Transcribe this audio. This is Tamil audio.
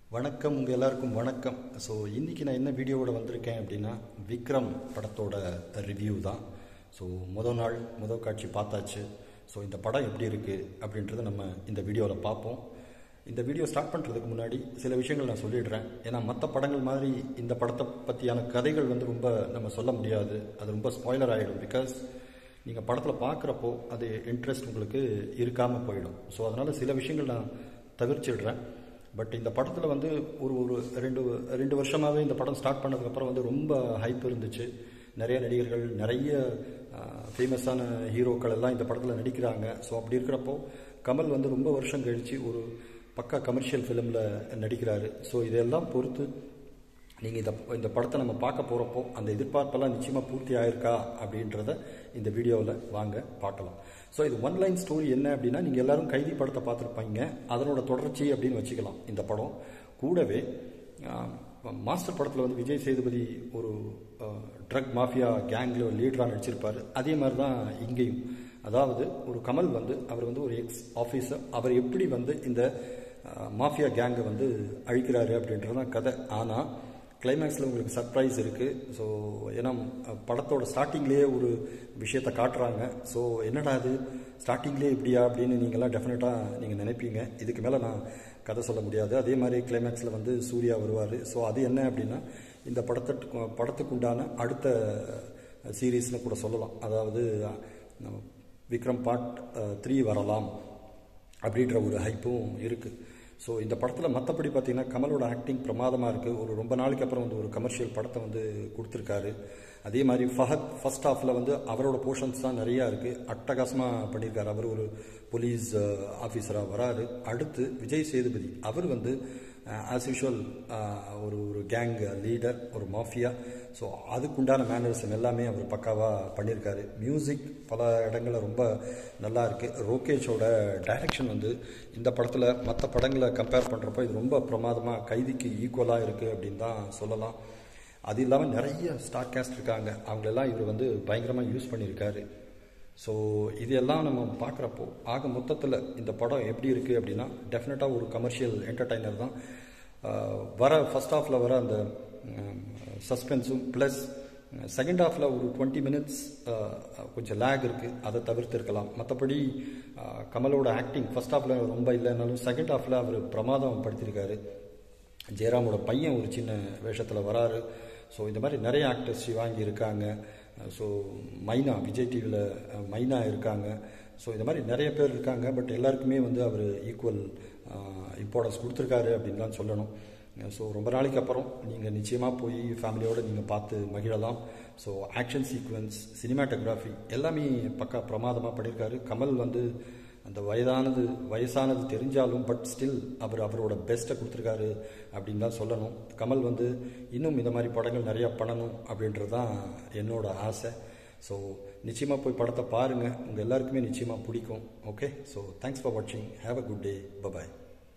வணக்கம் உங்கள் எல்லாருக்கும் வணக்கம் ஸோ இன்றைக்கி நான் என்ன வீடியோவோட வந்திருக்கேன் அப்படின்னா விக்ரம் படத்தோட ரிவ்யூ தான் ஸோ முதல் நாள் முதல் காட்சி பார்த்தாச்சு ஸோ இந்த படம் எப்படி இருக்குது அப்படின்றத நம்ம இந்த வீடியோவில் பார்ப்போம் இந்த வீடியோ ஸ்டார்ட் பண்ணுறதுக்கு முன்னாடி சில விஷயங்கள் நான் சொல்லிடுறேன் ஏன்னா மற்ற படங்கள் மாதிரி இந்த படத்தை பற்றியான கதைகள் வந்து ரொம்ப நம்ம சொல்ல முடியாது அது ரொம்ப ஸ்பாய்லர் ஆகிடும் பிகாஸ் நீங்கள் படத்தில் பார்க்குறப்போ அது இன்ட்ரெஸ்ட் உங்களுக்கு இருக்காமல் போயிடும் ஸோ அதனால் சில விஷயங்கள் நான் தவிர்த்திடுறேன் பட் இந்த படத்தில் வந்து ஒரு ஒரு ரெண்டு ரெண்டு வருஷமாகவே இந்த படம் ஸ்டார்ட் பண்ணதுக்கப்புறம் வந்து ரொம்ப ஹைப் இருந்துச்சு நிறைய நடிகர்கள் நிறைய ஃபேமஸான ஹீரோக்கள் எல்லாம் இந்த படத்தில் நடிக்கிறாங்க ஸோ அப்படி இருக்கிறப்போ கமல் வந்து ரொம்ப வருஷம் கழித்து ஒரு பக்கா கமர்ஷியல் ஃபிலிமில் நடிக்கிறாரு ஸோ இதெல்லாம் பொறுத்து நீங்கள் இந்த இந்த படத்தை நம்ம பார்க்க போகிறப்போ அந்த எதிர்பார்ப்பெல்லாம் நிச்சயமாக பூர்த்தி ஆயிருக்கா அப்படின்றத இந்த வீடியோவில் வாங்க பார்க்கலாம் ஸோ இது ஒன் லைன் ஸ்டோரி என்ன அப்படின்னா நீங்கள் எல்லாரும் கைதி படத்தை பார்த்துருப்பீங்க அதனோட தொடர்ச்சி அப்படின்னு வச்சுக்கலாம் இந்த படம் கூடவே மாஸ்டர் படத்தில் வந்து விஜய் சேதுபதி ஒரு ட்ரக் மாஃபியா கேங்கில் ஒரு லீடராக நடிச்சிருப்பார் அதே மாதிரி தான் இங்கேயும் அதாவது ஒரு கமல் வந்து அவர் வந்து ஒரு எக்ஸ் ஆஃபீஸர் அவர் எப்படி வந்து இந்த மாஃபியா கேங்கை வந்து அழிக்கிறாரு அப்படின்றது தான் கதை ஆனால் கிளைமேக்ஸில் உங்களுக்கு சர்ப்ரைஸ் இருக்குது ஸோ ஏன்னா படத்தோட ஸ்டார்டிங்லேயே ஒரு விஷயத்தை காட்டுறாங்க ஸோ என்னடா அது ஸ்டார்டிங்லேயே இப்படியா அப்படின்னு நீங்களாம் டெஃபினட்டாக நீங்கள் நினைப்பீங்க இதுக்கு மேலே நான் கதை சொல்ல முடியாது அதே மாதிரி கிளைமேக்ஸில் வந்து சூர்யா வருவார் ஸோ அது என்ன அப்படின்னா இந்த படத்தை படத்துக்கு உண்டான அடுத்த சீரீஸ்னு கூட சொல்லலாம் அதாவது விக்ரம் பார்ட் த்ரீ வரலாம் அப்படின்ற ஒரு ஹைப்பும் இருக்குது ஸோ இந்த படத்தில் மற்றபடி பார்த்தீங்கன்னா கமலோட ஆக்டிங் பிரமாதமாக இருக்குது ஒரு ரொம்ப நாளைக்கு அப்புறம் வந்து ஒரு கமர்ஷியல் படத்தை வந்து கொடுத்துருக்காரு அதே மாதிரி ஃபஹத் ஃபர்ஸ்ட் ஹாஃபில் வந்து அவரோட போர்ஷன்ஸ் தான் நிறையா இருக்குது அட்டகாசமாக பண்ணியிருக்காரு அவர் ஒரு போலீஸ் ஆஃபீஸராக வராரு அடுத்து விஜய் சேதுபதி அவர் வந்து ஆஸ் யூஷுவல் ஒரு ஒரு கேங் லீடர் ஒரு மாஃபியா ஸோ அதுக்குண்டான மேனரிசம் எல்லாமே அவர் பக்காவாக பண்ணியிருக்காரு மியூசிக் பல இடங்களில் ரொம்ப நல்லா இருக்குது ரோகேஷோட டைரக்ஷன் வந்து இந்த படத்தில் மற்ற படங்களை கம்பேர் பண்ணுறப்போ இது ரொம்ப பிரமாதமாக கைதிக்கு ஈக்குவலாக இருக்குது அப்படின்னு தான் சொல்லலாம் அது இல்லாமல் நிறைய ஸ்டார் கேஸ்ட் இருக்காங்க அவங்களெல்லாம் இவர் வந்து பயங்கரமாக யூஸ் பண்ணியிருக்காரு ஸோ இதெல்லாம் நம்ம பார்க்குறப்போ ஆக மொத்தத்தில் இந்த படம் எப்படி இருக்குது அப்படின்னா டெஃபினட்டாக ஒரு கமர்ஷியல் என்டர்டைனர் தான் வர ஃபஸ்ட் ஹாஃபில் வர அந்த சஸ்பென்ஸும் ப்ளஸ் செகண்ட் ஹாஃபில் ஒரு டுவெண்ட்டி மினிட்ஸ் கொஞ்சம் லேக் இருக்குது அதை தவிர்த்திருக்கலாம் மற்றபடி கமலோட ஆக்டிங் ஃபஸ்ட் ஹாஃபில் ரொம்ப இல்லைனாலும் செகண்ட் ஹாஃபில் அவர் பிரமாதம் படுத்தியிருக்காரு ஜெயராமோட பையன் ஒரு சின்ன வேஷத்தில் வராரு ஸோ இந்த மாதிரி நிறைய ஆக்டர்ஸ் வாங்கி இருக்காங்க ஸோ மைனா விஜய் டிவியில் மைனா இருக்காங்க ஸோ இந்த மாதிரி நிறைய பேர் இருக்காங்க பட் எல்லாருக்குமே வந்து அவர் ஈக்குவல் இம்பார்ட்டன்ஸ் கொடுத்துருக்காரு அப்படின்னு தான் சொல்லணும் ஸோ ரொம்ப நாளைக்கு அப்புறம் நீங்கள் நிச்சயமாக போய் ஃபேமிலியோடு நீங்கள் பார்த்து மகிழலாம் ஸோ ஆக்ஷன் சீக்வன்ஸ் சினிமாட்டோகிராஃபி எல்லாமே பக்கா பிரமாதமாக பண்ணியிருக்காரு கமல் வந்து அந்த வயதானது வயசானது தெரிஞ்சாலும் பட் ஸ்டில் அவர் அவரோட பெஸ்ட்டை கொடுத்துருக்காரு அப்படின்னு தான் சொல்லணும் கமல் வந்து இன்னும் இந்த மாதிரி படங்கள் நிறையா பண்ணணும் அப்படின்றது தான் என்னோட ஆசை ஸோ நிச்சயமாக போய் படத்தை பாருங்கள் உங்கள் எல்லாருக்குமே நிச்சயமாக பிடிக்கும் ஓகே ஸோ தேங்க்ஸ் ஃபார் வாட்சிங் have a good day bye bye